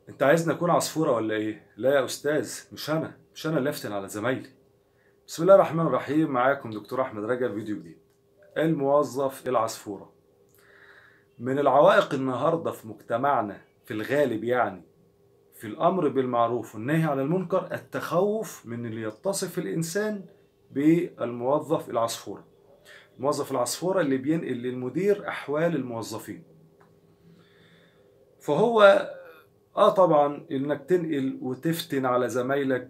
انت عايزني اكون عصفوره ولا ايه لا يا استاذ مش انا مش انا اللي افتن على زمايلي بسم الله الرحمن الرحيم معاكم دكتور احمد رجب فيديو جديد الموظف العصفوره من العوائق النهارده في مجتمعنا في الغالب يعني في الامر بالمعروف والنهي عن المنكر التخوف من اللي يتصف الانسان بالموظف العصفوره الموظف العصفوره اللي بينقل للمدير احوال الموظفين فهو اه طبعا انك تنقل وتفتن على زمايلك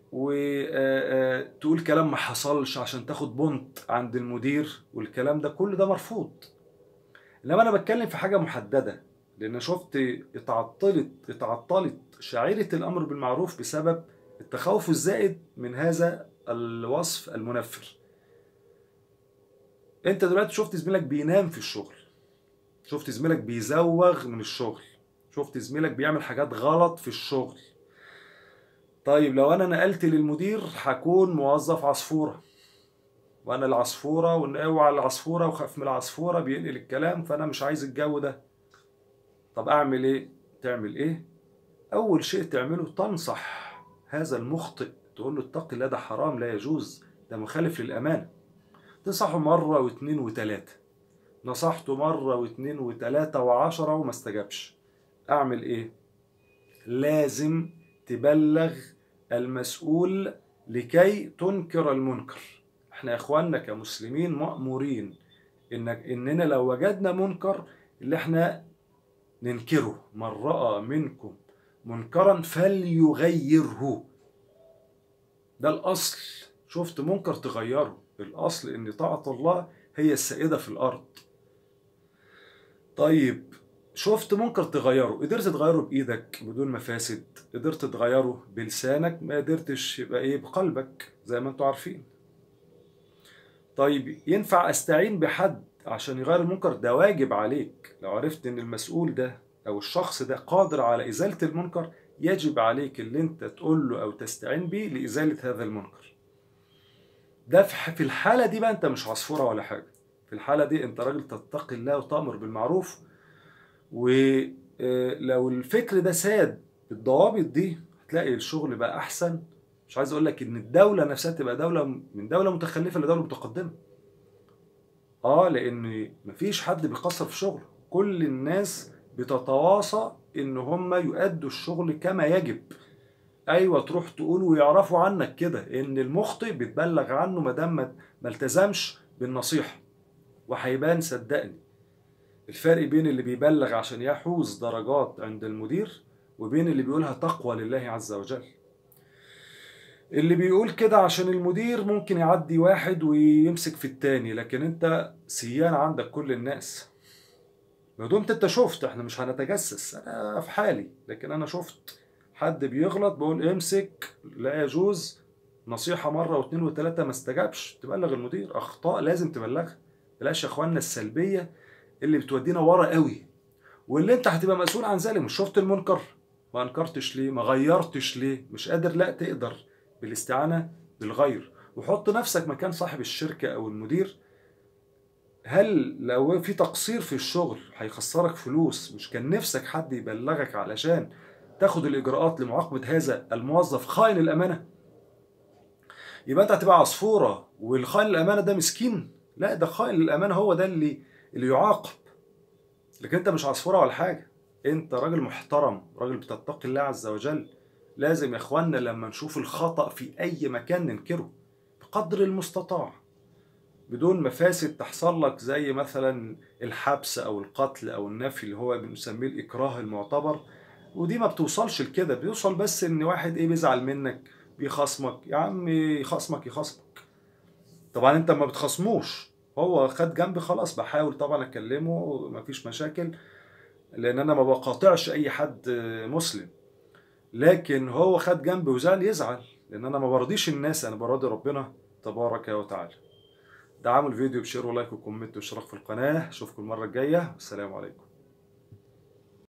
وتقول كلام ما حصلش عشان تاخد بونت عند المدير والكلام ده كل ده مرفوض انما انا بتكلم في حاجه محدده لان شفت اتعطلت اتعطلت شعيره الامر بالمعروف بسبب التخوف الزائد من هذا الوصف المنفر انت دلوقتي شفت زميلك بينام في الشغل شفت زميلك بيزوغ من الشغل شفت زميلك بيعمل حاجات غلط في الشغل طيب لو انا نقلت للمدير هكون موظف عصفوره وانا العصفوره وان اوعى العصفوره وخاف من العصفوره بينقل الكلام فانا مش عايز الجو ده طب اعمل ايه تعمل ايه اول شيء تعمله تنصح هذا المخطئ تقول له اتق الله ده حرام لا يجوز ده مخالف للامانه تنصحه مره واثنين وثلاثه نصحته مره واثنين وثلاثه وعشره وما استجابش اعمل ايه لازم تبلغ المسؤول لكي تنكر المنكر احنا يا اخواننا كمسلمين مأمورين انك اننا لو وجدنا منكر اللي احنا ننكره من رأى منكم منكرا فليغيره ده الاصل شفت منكر تغيره الاصل ان طاعة الله هي السائدة في الارض طيب شفت منكر تغيره قدرت تغيره بايدك بدون مفاسد قدرت تغيره بلسانك ما قدرتش يبقى ايه بقلبك زي ما انتوا عارفين طيب ينفع استعين بحد عشان يغير المنكر ده واجب عليك لو عرفت ان المسؤول ده او الشخص ده قادر على ازالة المنكر يجب عليك اللي انت تقول له او تستعين بيه لازالة هذا المنكر ده في الحالة دي بقى انت مش عصفورة ولا حاجة في الحالة دي انت راجل تتقي الله وتأمر بالمعروف ولو الفكر ده ساد بالضوابط دي هتلاقي الشغل بقى احسن مش عايز اقول لك ان الدوله نفسها تبقى دوله من دوله متخلفه لدوله متقدمه اه لان مفيش حد بيقصر في شغله كل الناس بتتواصى ان هم يؤدوا الشغل كما يجب ايوه تروح تقول ويعرفوا عنك كده ان المخطئ بتبلغ عنه ما دام ما التزمش بالنصيحه وهيبان صدقني الفرق بين اللي بيبلغ عشان يحوز درجات عند المدير وبين اللي بيقولها تقوى لله عز وجل اللي بيقول كده عشان المدير ممكن يعدي واحد ويمسك في التاني لكن انت سيان عندك كل الناس ما دمت انت شفت احنا مش هنتجسس انا في حالي لكن انا شفت حد بيغلط بقول امسك لا يجوز نصيحة مرة واثنين وثلاثة ما استجابش تبلغ المدير اخطاء لازم تبلغها بلاش يا اخواننا السلبية اللي بتودينا ورا قوي واللي انت هتبقى مسؤول عن ذلك مش شفت المنكر ما انكرتش ليه ما غيرتش ليه مش قادر لا تقدر بالاستعانة بالغير وحط نفسك مكان صاحب الشركة أو المدير هل لو في تقصير في الشغل هيخسرك فلوس مش كان نفسك حد يبلغك علشان تاخد الإجراءات لمعاقبة هذا الموظف خائن الأمانة يبقى أنت هتبقى عصفورة والخائن الأمانة ده مسكين لا ده خائن الأمانة هو ده اللي اللي يعاقب لكن أنت مش عصفورة ولا حاجة أنت راجل محترم راجل بتتقي الله عز وجل لازم يا اخوانا لما نشوف الخطأ في أي مكان ننكره بقدر المستطاع بدون مفاسد تحصل لك زي مثلا الحبس أو القتل أو النفي اللي هو بنسميه الإكراه المعتبر ودي ما بتوصلش لكده بيوصل بس إن واحد إيه بيزعل منك بيخاصمك يا عم يخاصمك يخاصمك طبعا أنت ما بتخاصموش هو خد جنبي خلاص بحاول طبعا أكلمه مفيش مشاكل لأن أنا ما بقاطعش أي حد مسلم لكن هو خد جنبي وزعل يزعل لان انا ما برضيش الناس انا براضي ربنا تبارك وتعالى دعموا الفيديو بشير ولايك وكومنت واشتراك في القناه اشوفكم المره الجايه والسلام عليكم